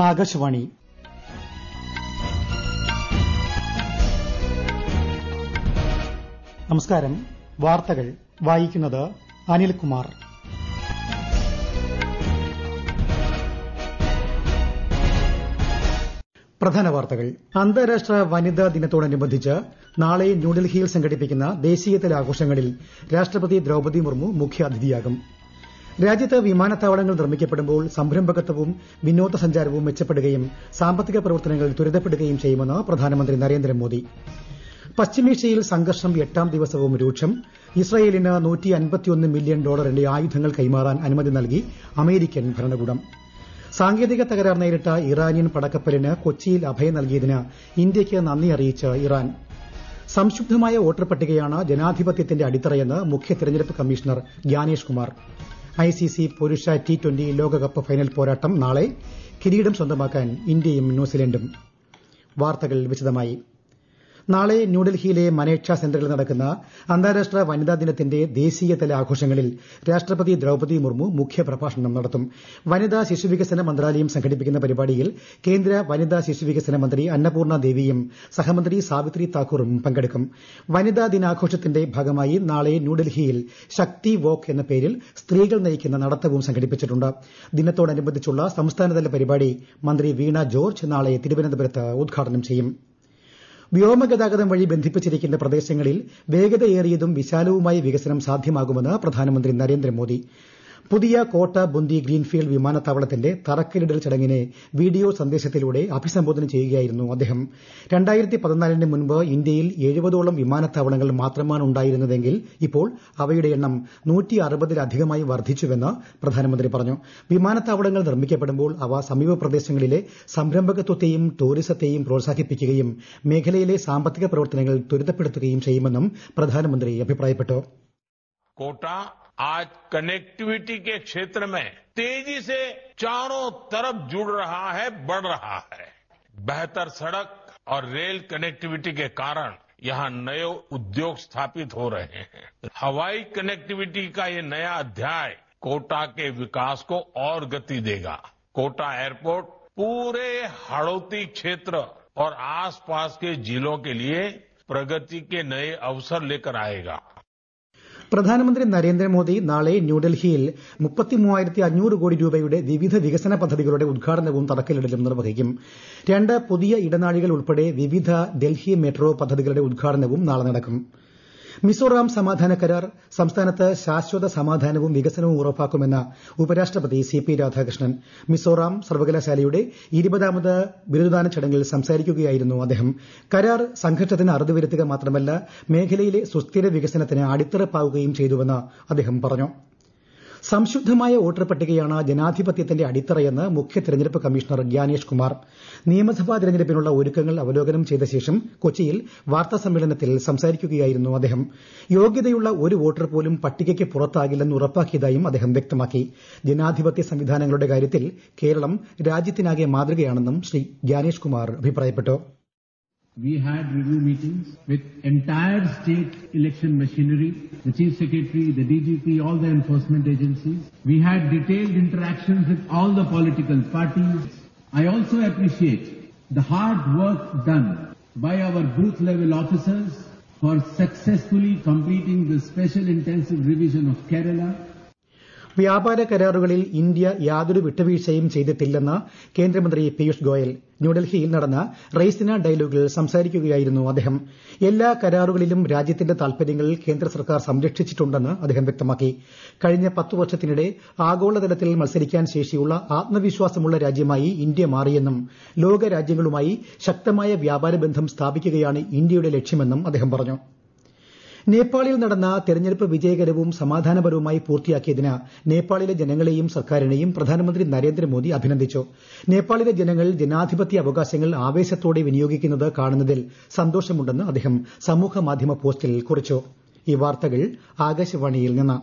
ആകാശവാണി നമസ്കാരം വാർത്തകൾ വായിക്കുന്നത് അനിൽകുമാർ പ്രധാന വാർത്തകൾ അന്താരാഷ്ട്ര വനിതാ ദിനത്തോടനുബന്ധിച്ച് നാളെ ന്യൂഡൽഹിയിൽ സംഘടിപ്പിക്കുന്ന ദേശീയതല ആഘോഷങ്ങളിൽ രാഷ്ട്രപതി ദ്രൌപദി മുർമു മുഖ്യാതിഥിയാകും രാജ്യത്ത് വിമാനത്താവളങ്ങൾ നിർമ്മിക്കപ്പെടുമ്പോൾ സംരംഭകത്വവും വിനോദസഞ്ചാരവും മെച്ചപ്പെടുകയും സാമ്പത്തിക പ്രവർത്തനങ്ങൾ ത്വരിതപ്പെടുകയും ചെയ്യുമെന്ന് പ്രധാനമന്ത്രി നരേന്ദ്രമോദി പശ്ചിമേഷ്യയിൽ സംഘർഷം എട്ടാം ദിവസവും രൂക്ഷം ഇസ്രയേലിന് മില്യൺ ഡോളറിന്റെ ആയുധങ്ങൾ കൈമാറാൻ അനുമതി നൽകി അമേരിക്കൻ ഭരണകൂടം സാങ്കേതിക തകരാർ നേരിട്ട ഇറാനിയൻ പടക്കപ്പലിന് കൊച്ചിയിൽ അഭയം നൽകിയതിന് ഇന്ത്യയ്ക്ക് നന്ദി അറിയിച്ച് ഇറാൻ സംശുദ്ധമായ വോട്ടർ പട്ടികയാണ് ജനാധിപത്യത്തിന്റെ അടിത്തറയെന്ന് മുഖ്യ തെരഞ്ഞെടുപ്പ് കമ്മീഷണർ ഗ്യാനേഷ് കുമാർ ഐസിസി പുരുഷ ടി ട്വന്റി ലോകകപ്പ് ഫൈനൽ പോരാട്ടം നാളെ കിരീടം സ്വന്തമാക്കാൻ ഇന്ത്യയും ന്യൂസിലൻഡും വാർത്തകൾ വിശദമായി നാളെ ന്യൂഡൽഹിയിലെ മനേക്ഷ സെന്ററിൽ നടക്കുന്ന അന്താരാഷ്ട്ര വനിതാ ദിനത്തിന്റെ ദേശീയതല ആഘോഷങ്ങളിൽ രാഷ്ട്രപതി ദ്രൌപദി മുർമു മുഖ്യപ്രഭാഷണം നടത്തും വനിതാ ശിശുവികസന മന്ത്രാലയം സംഘടിപ്പിക്കുന്ന പരിപാടിയിൽ കേന്ദ്ര വനിതാ ശിശുവികസന മന്ത്രി അന്നപൂർണ ദേവിയും സഹമന്ത്രി സാവിത്രി താക്കൂറും പങ്കെടുക്കും വനിതാ ദിനാഘോഷത്തിന്റെ ഭാഗമായി നാളെ ന്യൂഡൽഹിയിൽ ശക്തി വോക്ക് എന്ന പേരിൽ സ്ത്രീകൾ നയിക്കുന്ന നടത്തവും സംഘടിപ്പിച്ചിട്ടുണ്ട് ദിനത്തോടനുബന്ധിച്ചുള്ള സംസ്ഥാനതല പരിപാടി മന്ത്രി വീണ ജോർജ് നാളെ തിരുവനന്തപുരത്ത് ഉദ്ഘാടനം ചെയ്യും വ്യോമഗതാഗതം വഴി ബന്ധിപ്പിച്ചിരിക്കുന്ന പ്രദേശങ്ങളിൽ വേഗതയേറിയതും വിശാലവുമായ വികസനം സാധ്യമാകുമെന്ന് പ്രധാനമന്ത്രി നരേന്ദ്രമോദി പുതിയ കോട്ട ബുന്തി ഗ്രീൻഫീൽഡ് വിമാനത്താവളത്തിന്റെ തറക്കല്ലിടൽ ചടങ്ങിനെ വീഡിയോ സന്ദേശത്തിലൂടെ അഭിസംബോധന ചെയ്യുകയായിരുന്നു അദ്ദേഹം ന് മുൻപ് ഇന്ത്യയിൽ എഴുപതോളം വിമാനത്താവളങ്ങൾ മാത്രമാണ് ഉണ്ടായിരുന്നതെങ്കിൽ ഇപ്പോൾ അവയുടെ എണ്ണം ലധികമായി വർദ്ധിച്ചുവെന്ന് പ്രധാനമന്ത്രി പറഞ്ഞു വിമാനത്താവളങ്ങൾ നിർമ്മിക്കപ്പെടുമ്പോൾ അവ സമീപ പ്രദേശങ്ങളിലെ സംരംഭകത്വത്തെയും ടൂറിസത്തെയും പ്രോത്സാഹിപ്പിക്കുകയും മേഖലയിലെ സാമ്പത്തിക പ്രവർത്തനങ്ങൾ ത്വരിതപ്പെടുത്തുകയും ചെയ്യുമെന്നും പ്രധാനമന്ത്രി അഭിപ്രായപ്പെട്ടു कोटा आज कनेक्टिविटी के क्षेत्र में तेजी से चारों तरफ जुड़ रहा है बढ़ रहा है बेहतर सड़क और रेल कनेक्टिविटी के कारण यहां नए उद्योग स्थापित हो रहे हैं हवाई कनेक्टिविटी का ये नया अध्याय कोटा के विकास को और गति देगा कोटा एयरपोर्ट पूरे हाड़ौती क्षेत्र और आसपास के जिलों के लिए प्रगति के नए अवसर लेकर आएगा പ്രധാനമന്ത്രി നരേന്ദ്രമോദി നാളെ ന്യൂഡൽഹിയിൽ കോടി രൂപയുടെ വിവിധ വികസന പദ്ധതികളുടെ ഉദ്ഘാടനവും തറക്കല്ലിടലും നിർവഹിക്കും രണ്ട് പുതിയ ഇടനാഴികൾ ഉൾപ്പെടെ വിവിധ ഡൽഹി മെട്രോ പദ്ധതികളുടെ ഉദ്ഘാടനവും നാളെ നടക്കും മിസോറാം സമാധാന കരാർ സംസ്ഥാനത്ത് ശാശ്വത സമാധാനവും വികസനവും ഉറപ്പാക്കുമെന്ന് ഉപരാഷ്ട്രപതി സി പി രാധാകൃഷ്ണൻ മിസോറാം സർവകലാശാലയുടെ ഇരുപതാമത് ബിരുദദാന ചടങ്ങിൽ സംസാരിക്കുകയായിരുന്നു അദ്ദേഹം കരാർ സംഘർഷത്തിന് അറുതി വരുത്തുക മാത്രമല്ല മേഖലയിലെ സുസ്ഥിര വികസനത്തിന് അടിത്തറപ്പാവുകയും ചെയ്തുവെന്ന് അദ്ദേഹം പറഞ്ഞു സംശുദ്ധമായ വോട്ടർ പട്ടികയാണ് ജനാധിപത്യത്തിന്റെ അടിത്തറയെന്ന് മുഖ്യ തെരഞ്ഞെടുപ്പ് കമ്മീഷണർ ഗ്യാനേഷ് കുമാർ നിയമസഭാ തെരഞ്ഞെടുപ്പിനുള്ള ഒരുക്കങ്ങൾ അവലോകനം ചെയ്ത ശേഷം കൊച്ചിയിൽ വാർത്താസമ്മേളനത്തിൽ സംസാരിക്കുകയായിരുന്നു അദ്ദേഹം യോഗ്യതയുള്ള ഒരു വോട്ടർ പോലും പട്ടികയ്ക്ക് പുറത്താകില്ലെന്ന് ഉറപ്പാക്കിയതായും അദ്ദേഹം വ്യക്തമാക്കി ജനാധിപത്യ സംവിധാനങ്ങളുടെ കാര്യത്തിൽ കേരളം രാജ്യത്തിനാകെ മാതൃകയാണെന്നും ശ്രീ ഗ്യാനേഷ് കുമാർ അഭിപ്രായപ്പെട്ടു We had review meetings with entire state election machinery, the chief secretary, the DGP, all the enforcement agencies. We had detailed interactions with all the political parties. I also appreciate the hard work done by our booth level officers for successfully completing the special intensive revision of Kerala വ്യാപാര കരാറുകളിൽ India യാതൊരു വിട്ടുവീഴ്ചയും ചെയ്തിട്ടില്ലെന്ന് കേന്ദ്രമന്ത്രി പീയൂഷ് ഗോയൽ ന്യൂഡൽഹിയിൽ നടന്ന റെയ്സിന ഡയലോഗിൽ സംസാരിക്കുകയായിരുന്നു അദ്ദേഹം എല്ലാ കരാറുകളിലും രാജ്യത്തിന്റെ താൽപര്യങ്ങൾ കേന്ദ്ര സർക്കാർ സംരക്ഷിച്ചിട്ടുണ്ടെന്ന് അദ്ദേഹം വ്യക്തമാക്കി കഴിഞ്ഞ പത്തു വർഷത്തിനിടെ ആഗോളതലത്തിൽ മത്സരിക്കാൻ ശേഷിയുള്ള ആത്മവിശ്വാസമുള്ള രാജ്യമായി ഇന്ത്യ മാറിയെന്നും ലോക രാജ്യങ്ങളുമായി ശക്തമായ വ്യാപാര ബന്ധം സ്ഥാപിക്കുകയാണ് ഇന്ത്യയുടെ ലക്ഷ്യമെന്നും അദ്ദേഹം പറഞ്ഞു നേപ്പാളിൽ നടന്ന തെരഞ്ഞെടുപ്പ് വിജയകരവും സമാധാനപരവുമായി പൂർത്തിയാക്കിയതിന് നേപ്പാളിലെ ജനങ്ങളെയും സർക്കാരിനെയും പ്രധാനമന്ത്രി നരേന്ദ്രമോദി അഭിനന്ദിച്ചു നേപ്പാളിലെ ജനങ്ങൾ ജനാധിപത്യ അവകാശങ്ങൾ ആവേശത്തോടെ വിനിയോഗിക്കുന്നത് കാണുന്നതിൽ സന്തോഷമുണ്ടെന്ന് അദ്ദേഹം സമൂഹമാധ്യമ പോസ്റ്റിൽ കുറിച്ചു ഈ വാർത്തകൾ ആകാശവാണിയിൽ നിന്ന്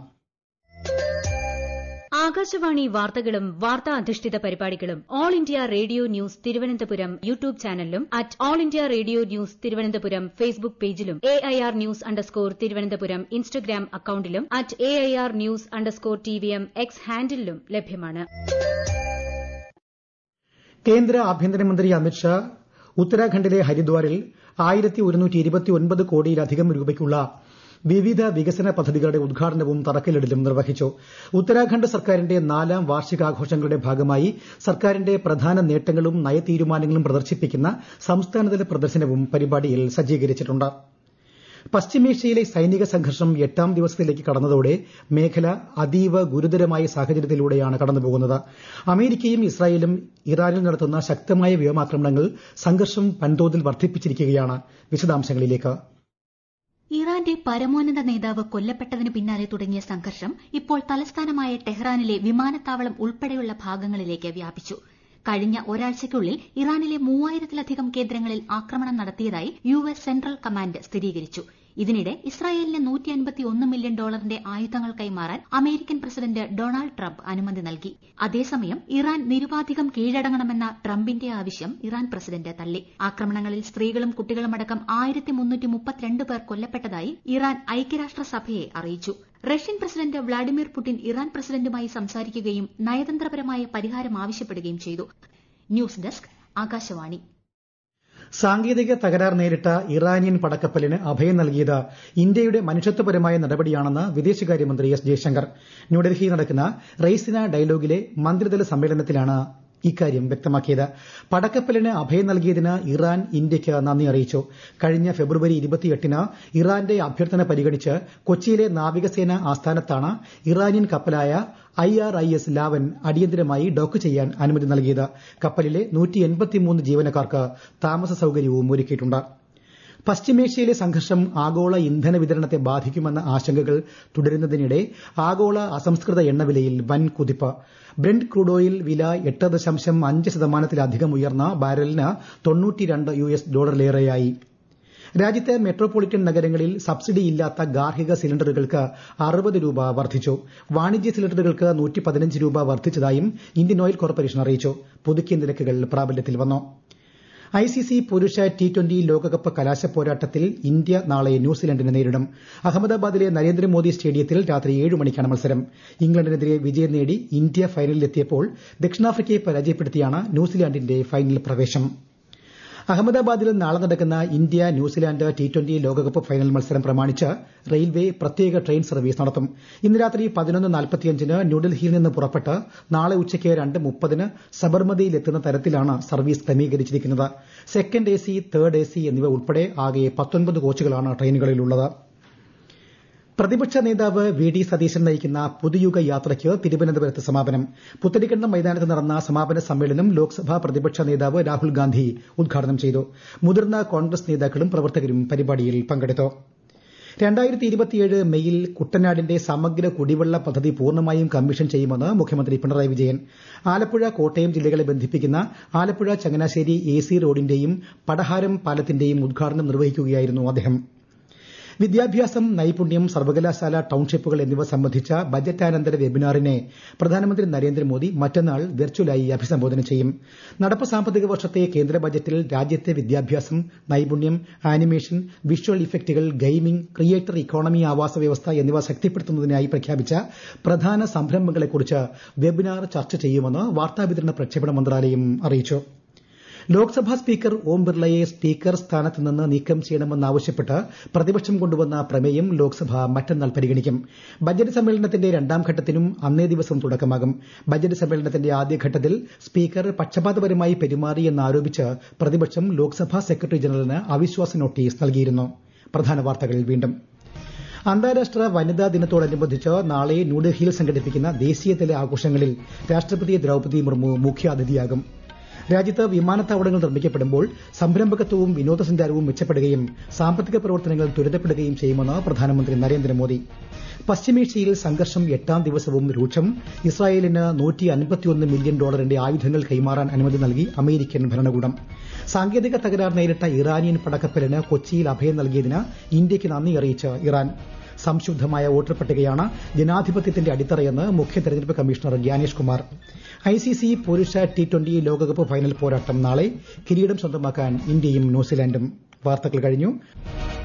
ആകാശവാണി വാർത്തകളും വാർത്താ അധിഷ്ഠിത പരിപാടികളും all India radio news Thiruvananthapuram YouTube ചാനലിലും at all India radio news Thiruvananthapuram Facebook പേജിലും A I R news underscore Thiruvananthapuram Instagram അക്കൌണ്ടിലും at A I R news underscore T V M X ഹാൻഡിലും ലഭ്യമാണ് കേന്ദ്ര ആഭ്യന്തരമന്ത്രി അമിത്ഷാ ഉത്തരാഖണ്ഡിലെ ഹരിദ്വാറിൽ ആയിരത്തി ഒരുന്നൂറ്റി ഇരുപത്തിയൊൻപത് കോടിയിലധികം രൂപയ്ക്കുള്ള വിവിധ വികസന പദ്ധതികളുടെ ഉദ്ഘാടനവും തറക്കല്ലിടലും നിർവഹിച്ചു ഉത്തരാഖണ്ഡ് സർക്കാരിന്റെ നാലാം വാർഷികാഘോഷങ്ങളുടെ ഭാഗമായി സർക്കാരിന്റെ പ്രധാന നേട്ടങ്ങളും നയതീരുമാനങ്ങളും പ്രദർശിപ്പിക്കുന്ന സംസ്ഥാനതല പ്രദർശനവും പരിപാടിയിൽ സജ്ജീകരിച്ചിട്ടുണ്ട് പശ്ചിമേഷ്യയിലെ സൈനിക സംഘർഷം എട്ടാം ദിവസത്തിലേക്ക് കടന്നതോടെ മേഖല അതീവ ഗുരുതരമായ സാഹചര്യത്തിലൂടെയാണ് കടന്നുപോകുന്നത് അമേരിക്കയും ഇസ്രായേലും ഇറാനിൽ നടത്തുന്ന ശക്തമായ വ്യോമാക്രമണങ്ങൾ സംഘർഷം വൻതോതിൽ വർദ്ധിപ്പിച്ചിരിക്കുകയാണ് വിശദാംശങ്ങളിലേക്ക് ഇറാന്റെ പരമോന്നത നേതാവ് കൊല്ലപ്പെട്ടതിന് പിന്നാലെ തുടങ്ങിയ സംഘർഷം ഇപ്പോൾ തലസ്ഥാനമായ ടെഹ്റാനിലെ വിമാനത്താവളം ഉൾപ്പെടെയുള്ള ഭാഗങ്ങളിലേക്ക് വ്യാപിച്ചു കഴിഞ്ഞ ഒരാഴ്ചയ്ക്കുള്ളിൽ ഇറാനിലെ മൂവായിരത്തിലധികം കേന്ദ്രങ്ങളിൽ ആക്രമണം നടത്തിയതായി യു എസ് സെൻട്രൽ കമാൻഡ് സ്ഥിരീകരിച്ചു ഇതിനിടെ ഇസ്രായേലിന് നൂറ്റി അൻപത്തിയൊന്ന് മില്യൺ ഡോളറിന്റെ ആയുധങ്ങൾ കൈമാറാൻ അമേരിക്കൻ പ്രസിഡന്റ് ഡൊണാൾഡ് ട്രംപ് അനുമതി നൽകി അതേസമയം ഇറാൻ നിരുപാധികം കീഴടങ്ങണമെന്ന ട്രംപിന്റെ ആവശ്യം ഇറാൻ പ്രസിഡന്റ് തള്ളി ആക്രമണങ്ങളിൽ സ്ത്രീകളും കുട്ടികളുമടക്കം ആയിരത്തി മുന്നൂറ്റി മുപ്പത്തിരണ്ട് പേർ കൊല്ലപ്പെട്ടതായി ഇറാൻ ഐക്യരാഷ്ട്രസഭയെ അറിയിച്ചു Russian president Vladimir Putin Iran പ്രസിഡന്റുമായി സംസാരിക്കുകയും നയതന്ത്രപരമായ പരിഹാരം ആവശ്യപ്പെടുകയും ചെയ്തു ന്യൂസ് ഡെസ്ക് ആകാശവാണി സാങ്കേതിക തകരാർ നേരിട്ട ഇറാനിയൻ പടക്കപ്പലിന് അഭയം നൽകിയത് ഇന്ത്യയുടെ മനുഷ്യത്വപരമായ നടപടിയാണെന്ന് വിദേശകാര്യമന്ത്രി എസ് ജയശങ്കർ ന്യൂഡൽഹിയിൽ നടക്കുന്ന റെയ്സിന ഡയലോഗിലെ മന്ത്രിതല സമ്മേളനത്തിലാണ് ഇക്കാര്യം വ്യക്തമാക്കിയത് പടക്കപ്പലിന് അഭയം നൽകിയതിന് ഇറാൻ ഇന്ത്യയ്ക്ക് നന്ദി അറിയിച്ചു കഴിഞ്ഞ ഫെബ്രുവരി ഇരുപത്തിയെട്ടിന് ഇറാന്റെ അഭ്യർത്ഥന പരിഗണിച്ച് കൊച്ചിയിലെ നാവികസേന ആസ്ഥാനത്താണ് ഇറാനിയൻ കപ്പലായ I R I S Lavan അടിയന്തരമായി ഡോക്ക് ചെയ്യാൻ അനുമതി നൽകിയത് കപ്പലിലെ ജീവനക്കാർക്ക് താമസ സൌകര്യവും ഒരുക്കിയിട്ടുണ്ട് പശ്ചിമേഷ്യയിലെ സംഘർഷം ആഗോള ഇന്ധന വിതരണത്തെ ബാധിക്കുമെന്ന ആശങ്കകൾ തുടരുന്നതിനിടെ ആഗോള അസംസ്കൃത എണ്ണവിലയിൽ വൻ കുതിപ്പ് ബ്രന്റ് ക്രൂഡ് ഓയിൽ വില എട്ട് ദശാംശം അഞ്ച് ശതമാനത്തിലധികം ഉയർന്ന ബാരലിന് തൊണ്ണൂറ്റിരണ്ട് യു എസ് ഡോളറിലേറെയായി രാജ്യത്തെ മെട്രോപൊളിറ്റൻ നഗരങ്ങളിൽ സബ്സിഡിയില്ലാത്ത ഗാർഹിക സിലിണ്ടറുകൾക്ക് അറുപത് രൂപ വർദ്ധിച്ചു വാണിജ്യ സിലിണ്ടറുകൾക്ക് നൂറ്റി പതിനഞ്ച് രൂപ വർദ്ധിച്ചതായും ഇന്ത്യൻ ഓയിൽ കോർപ്പറേഷൻ അറിയിച്ചു പുതുക്കിയ നിരക്കുകൾ പ്രാബല്യത്തിൽ വന്നു ഐസിസി പുരുഷ ടി ട്വന്റി ലോകകപ്പ് കലാശ പോരാട്ടത്തിൽ ഇന്ത്യ നാളെ ന്യൂസിലൻഡിനെ നേരിടും അഹമ്മദാബാദിലെ നരേന്ദ്രമോദി സ്റ്റേഡിയത്തിൽ രാത്രി ഏഴ് മണിക്കാണ് മത്സരം ഇംഗ്ലണ്ടിനെതിരെ വിജയം നേടി ഇന്ത്യ ഫൈനലിലെത്തിയപ്പോൾ ദക്ഷിണാഫ്രിക്കയെ പരാജയപ്പെടുത്തിയാണ് ന്യൂസിലാൻഡിന്റെ ഫൈനൽ പ്രവേശം അഹമ്മദാബാദിൽ നാളെ നടക്കുന്ന ഇന്ത്യ ന്യൂസിലാൻഡ് ടി ട്വന്റി ലോകകപ്പ് ഫൈനൽ മത്സരം പ്രമാണിച്ച് റെയിൽവേ പ്രത്യേക ട്രെയിൻ സർവീസ് നടത്തും ഇന്ന് രാത്രി പതിനൊന്ന് നാൽപ്പത്തിയഞ്ചിന് ന്യൂഡൽഹിയിൽ നിന്ന് പുറപ്പെട്ട് നാളെ ഉച്ചയ്ക്ക് രണ്ട് മുപ്പതിന് സബർമതിയിലെത്തുന്ന തരത്തിലാണ് സർവീസ് ക്രമീകരിച്ചിരിക്കുന്നത് second A C third A C എന്നിവ ഉൾപ്പെടെ ആകെ പത്തൊൻപത് കോച്ചുകളാണ് ട്രെയിനുകളിലുള്ളത് പ്രതിപക്ഷ നേതാവ് വി ഡി സതീശൻ നയിക്കുന്ന പുതുയുഗ യാത്രയ്ക്ക് തിരുവനന്തപുരത്ത് സമാപനം പുത്തരിക്കണ്ടം മൈതാനത്ത് നടന്ന സമാപന സമ്മേളനം ലോക്സഭാ പ്രതിപക്ഷ നേതാവ് രാഹുൽ ഗാന്ധി ഉദ്ഘാടനം ചെയ്തു മുതിർന്ന കോൺഗ്രസ് നേതാക്കളും പ്രവർത്തകരും പരിപാടിയിൽ പങ്കെടുത്തു രണ്ടായിരത്തി ഇരുപത്തിയേഴ് മെയിൽ കുട്ടനാടിന്റെ സമഗ്ര കുടിവെള്ള പദ്ധതി പൂർണ്ണമായും കമ്മീഷൻ ചെയ്യുമെന്ന് മുഖ്യമന്ത്രി പിണറായി വിജയൻ ആലപ്പുഴ കോട്ടയം ജില്ലകളെ ബന്ധിപ്പിക്കുന്ന ആലപ്പുഴ ചങ്ങനാശ്ശേരി എ സി റോഡിന്റെയും പടഹാരം പാലത്തിന്റെയും ഉദ്ഘാടനം നിർവഹിക്കുകയായിരുന്നു അദ്ദേഹം വിദ്യാഭ്യാസം നൈപുണ്യം സർവകലാശാല ടൌൺഷിപ്പുകൾ എന്നിവ സംബന്ധിച്ച ബജറ്റാനന്തര വെബിനാറിനെ പ്രധാനമന്ത്രി നരേന്ദ്രമോദി മറ്റന്നാൾ വെർച്വലായി അഭിസംബോധന ചെയ്യും നടപ്പ് സാമ്പത്തിക വർഷത്തെ കേന്ദ്ര ബജറ്റിൽ രാജ്യത്തെ വിദ്യാഭ്യാസം നൈപുണ്യം ആനിമേഷൻ വിഷ്വൽ ഇഫക്റ്റുകൾ ഗെയിമിംഗ് ക്രിയേറ്റർ ഇക്കോണമി ആവാസ വ്യവസ്ഥ എന്നിവ ശക്തിപ്പെടുത്തുന്നതിനായി പ്രഖ്യാപിച്ച പ്രധാന സംരംഭങ്ങളെക്കുറിച്ച് വെബിനാർ ചർച്ച ചെയ്യുമെന്ന് വാർത്താവിതരണ പ്രക്ഷേപണ മന്ത്രാലയം അറിയിച്ചു ലോക്സഭാ സ്പീക്കർ ഓം ബിർളയെ സ്പീക്കർ സ്ഥാനത്ത് നിന്ന് നീക്കം ചെയ്യണമെന്നാവശ്യപ്പെട്ട് പ്രതിപക്ഷം കൊണ്ടുവന്ന പ്രമേയം ലോക്സഭ മറ്റന്നാൾ പരിഗണിക്കും ബജറ്റ് സമ്മേളനത്തിന്റെ രണ്ടാം ഘട്ടത്തിനും അന്നേ ദിവസം തുടക്കമാകും ബജറ്റ് സമ്മേളനത്തിന്റെ ആദ്യഘട്ടത്തിൽ സ്പീക്കർ പക്ഷപാതപരമായി പെരുമാറിയെന്നാരോപിച്ച് പ്രതിപക്ഷം ലോക്സഭാ സെക്രട്ടറി ജനറലിന് അവിശ്വാസ നോട്ടീസ് നൽകിയിരുന്നു പ്രധാന വാർത്തകൾ വീണ്ടും അന്താരാഷ്ട്ര വനിതാ ദിനത്തോടനുബന്ധിച്ച് നാളെ ന്യൂഡൽഹിയിൽ സംഘടിപ്പിക്കുന്ന ദേശീയതല ആഘോഷങ്ങളിൽ രാഷ്ട്രപതി ദ്രൌപദി മുർമു മുഖ്യാതിഥിയാകും രാജ്യത്ത് വിമാനത്താവളങ്ങൾ നിർമ്മിക്കപ്പെടുമ്പോൾ സംരംഭകത്വവും വിനോദസഞ്ചാരവും മെച്ചപ്പെടുകയും സാമ്പത്തിക പ്രവർത്തനങ്ങൾ ത്വരിതപ്പെടുകയും ചെയ്യുമെന്ന് പ്രധാനമന്ത്രി നരേന്ദ്രമോദി പശ്ചിമേഷ്യയിൽ സംഘർഷം എട്ടാം ദിവസവും രൂക്ഷം ഇസ്രായേലിന് നൂറ്റി അൻപത്തിയൊന്ന് മില്യൺ ഡോളറിന്റെ ആയുധങ്ങൾ കൈമാറാൻ അനുമതി നൽകി അമേരിക്കൻ ഭരണകൂടം സാങ്കേതിക തകരാർ നേരിട്ട ഇറാനിയൻ പടക്കപ്പലിന് കൊച്ചിയിൽ അഭയം നൽകിയതിന് ഇന്ത്യയ്ക്ക് നന്ദി അറിയിച്ച് ഇറാൻ സംശുദ്ധമായ വോട്ടർ പട്ടികയാണ് ജനാധിപത്യത്തിന്റെ അടിത്തറയെന്ന് മുഖ്യ തെരഞ്ഞെടുപ്പ് കമ്മീഷണർ ഗ്യാനേഷ് കുമാർ ഐസിസി പുരുഷ ടി ട്വന്റി ലോകകപ്പ് ഫൈനൽ പോരാട്ടം നാളെ കിരീടം സ്വന്തമാക്കാൻ ഇന്ത്യയും ന്യൂസിലാൻഡും വാർത്തകൾ കഴിഞ്ഞു